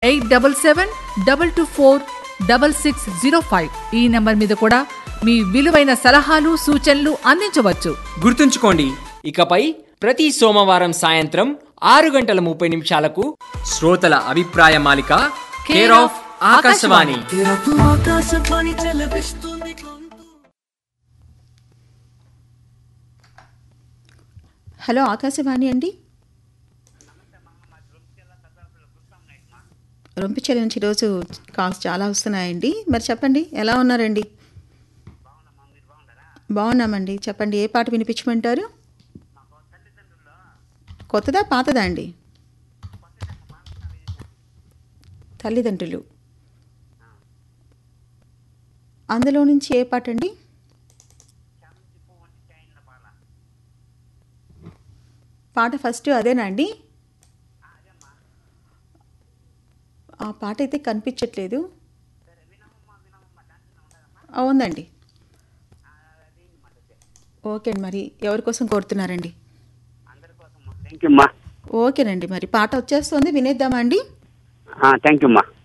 eight double seven double two four double six zero five ఈ number మీద కూడా మీ విలువైన సలహాలు సూచనలు అందించవచ్చు గుర్తుంచుకోండి ఇకపై ప్రతి సోమవారం సాయంత్రం ఆరు గంటల ముప్పై నిమిషాలకు శ్రోతల అభిప్రాయ మాలిక కేర్ ఆఫ్ ఆకాశవాణి తెరకు ఆకాశవాణి చెలవిస్తుంది గొంతు హలో ఆకాశవాణి అండి రొంపిచెల నుంచి ఈరోజు కాల్స్ చాలా వస్తున్నాయండి మరి చెప్పండి ఎలా ఉన్నారండి బాగున్నామండి చెప్పండి ఏ పాట వినిపించమంటారు కొత్తదా పాతదా అండి తల్లిదండ్రులు అందులో నుంచి ఏ పాట అండి పాట ఫస్ట్ అదేనా అండి ఆ పాట అయితే కనిపించట్లేదు ఆ, ఉందండి ఓకే అండి మరి ఎవరి కోసం కోరుతున్నారండి థ్యాంక్ యూ అమ్మా ఓకేనండి మరి పాట వచ్చేస్తుంది వినేద్దామా అండి థ్యాంక్ యూ అమ్మా